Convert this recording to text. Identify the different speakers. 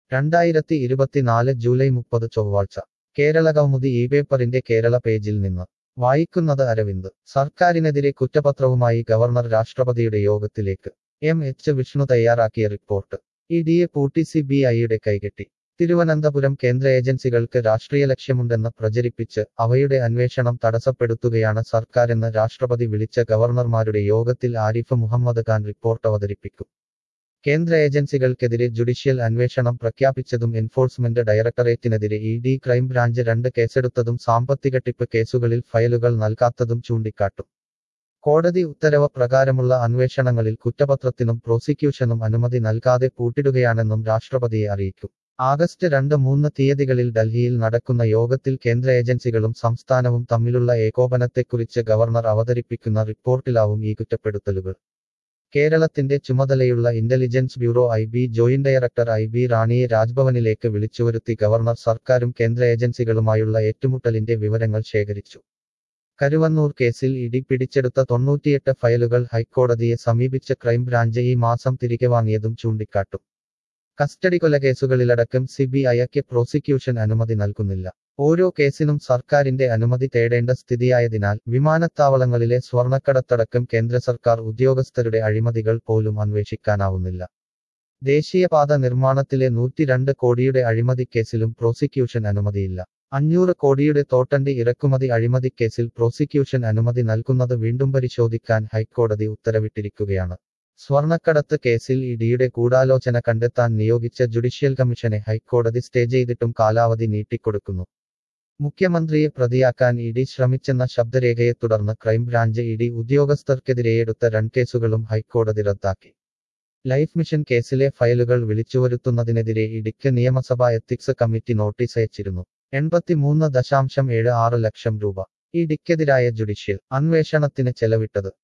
Speaker 1: രണ്ടായിരത്തി ഇരുപത്തിനാല് ജൂലൈ മുപ്പത് ചൊവ്വാഴ്ച കേരള കൗമുദി ഈ പേപ്പറിന്റെ കേരള പേജിൽ നിന്ന് വായിക്കുന്നത് അരവിന്ദ് സർക്കാരിനെതിരെ കുറ്റപത്രവുമായി ഗവർണർ രാഷ്ട്രപതിയുടെ യോഗത്തിലേക്ക് എം എച്ച് വിഷ്ണു തയ്യാറാക്കിയ റിപ്പോർട്ട് ഇ ഡിയെ പൂട്ടി സി ബി ഐയുടെ കൈകെട്ടി തിരുവനന്തപുരം കേന്ദ്ര ഏജൻസികൾക്ക് രാഷ്ട്രീയ ലക്ഷ്യമുണ്ടെന്ന് പ്രചരിപ്പിച്ച് അവയുടെ അന്വേഷണം തടസ്സപ്പെടുത്തുകയാണ് സർക്കാരെന്ന് രാഷ്ട്രപതി വിളിച്ച ഗവർണർമാരുടെ യോഗത്തിൽ ആരിഫ് മുഹമ്മദ് ഖാൻ റിപ്പോർട്ട് അവതരിപ്പിക്കും കേന്ദ്ര ഏജൻസികൾക്കെതിരെ ജുഡീഷ്യൽ അന്വേഷണം പ്രഖ്യാപിച്ചതും എൻഫോഴ്സ്മെന്റ് ഡയറക്ടറേറ്റിനെതിരെ ഇ ഡി ക്രൈംബ്രാഞ്ച് രണ്ട് കേസെടുത്തതും സാമ്പത്തിക ടിപ്പ് കേസുകളിൽ ഫയലുകൾ നൽകാത്തതും ചൂണ്ടിക്കാട്ടും കോടതി ഉത്തരവ് പ്രകാരമുള്ള അന്വേഷണങ്ങളിൽ കുറ്റപത്രത്തിനും പ്രോസിക്യൂഷനും അനുമതി നൽകാതെ പൂട്ടിടുകയാണെന്നും രാഷ്ട്രപതിയെ അറിയിക്കും ആഗസ്റ്റ് രണ്ട് മൂന്ന് തീയതികളിൽ ഡൽഹിയിൽ നടക്കുന്ന യോഗത്തിൽ കേന്ദ്ര ഏജൻസികളും സംസ്ഥാനവും തമ്മിലുള്ള ഏകോപനത്തെക്കുറിച്ച് ഗവർണർ അവതരിപ്പിക്കുന്ന റിപ്പോർട്ടിലാവും ഈ കുറ്റപ്പെടുത്തലുകൾ കേരളത്തിന്റെ ചുമതലയുള്ള intelligence bureau I B joint director I B റാണിയെ രാജ്ഭവനിലേക്ക് വിളിച്ചുവരുത്തി ഗവർണർ സർക്കാരും കേന്ദ്ര ഏജൻസികളുമായുള്ള ഏറ്റുമുട്ടലിന്റെ വിവരങ്ങൾ ശേഖരിച്ചു കരുവന്നൂർ കേസിൽ ഇടി പിടിച്ചെടുത്ത തൊണ്ണൂറ്റിയെട്ട് ഫയലുകൾ ഹൈക്കോടതിയെ സമീപിച്ച ക്രൈംബ്രാഞ്ച് ഈ മാസം തിരികെ വാങ്ങിയതും ചൂണ്ടിക്കാട്ടും കസ്റ്റഡി കൊലകേസുകളിലടക്കം സി ബി ഐക്ക് പ്രോസിക്യൂഷൻ അനുമതി നൽകുന്നില്ല ഓരോ കേസിനും സർക്കാരിന്റെ അനുമതി തേടേണ്ട സ്ഥിതിയായതിനാൽ വിമാനത്താവളങ്ങളിലെ സ്വർണ്ണക്കടത്തടക്കം കേന്ദ്ര സർക്കാർ ഉദ്യോഗസ്ഥരുടെ അഴിമതികൾ പോലും അന്വേഷിക്കാനാവുന്നില്ല ദേശീയപാത നിർമ്മാണത്തിലെ നൂറ്റിരണ്ട് കോടിയുടെ അഴിമതിക്കേസിലും പ്രോസിക്യൂഷൻ അനുമതിയില്ല അഞ്ഞൂറ് കോടിയുടെ തോട്ടണ്ടി ഇറക്കുമതി അഴിമതിക്കേസിൽ പ്രോസിക്യൂഷൻ അനുമതി നൽകുന്നത് വീണ്ടും പരിശോധിക്കാൻ ഹൈക്കോടതി ഉത്തരവിട്ടിരിക്കുകയാണ് സ്വർണ്ണക്കടത്ത് കേസിൽ ഇഡിയുടെ ഗൂഢാലോചന കണ്ടെത്താൻ നിയോഗിച്ച ജുഡീഷ്യൽ കമ്മീഷനെ ഹൈക്കോടതി സ്റ്റേ ചെയ്തിട്ടും കാലാവധി നീട്ടിക്കൊടുക്കുന്നു മുഖ്യമന്ത്രിയെ പ്രതിയാക്കാൻ ഇഡി ശ്രമിച്ചെന്ന ശബ്ദരേഖയെ തുടർന്ന് ക്രൈംബ്രാഞ്ച് ഇഡി ഉദ്യോഗസ്ഥർക്കെതിരെയെടുത്ത രണ്ട് കേസുകളും ഹൈക്കോടതി റദ്ദാക്കി ലൈഫ് മിഷൻ കേസിലെ ഫയലുകൾ വിളിച്ചുവരുത്തുന്നതിനെതിരെ ഇഡിക്ക് നിയമസഭാ എത്തിക്സ് കമ്മിറ്റി നോട്ടീസ് അയച്ചിരുന്നു എൺപത്തിമൂന്ന് ദശാംശം ഏഴ് ആറ് ലക്ഷം രൂപ ഇഡിക്കെതിരായ ജുഡീഷ്യൽ അന്വേഷണത്തിന് ചെലവിട്ടത്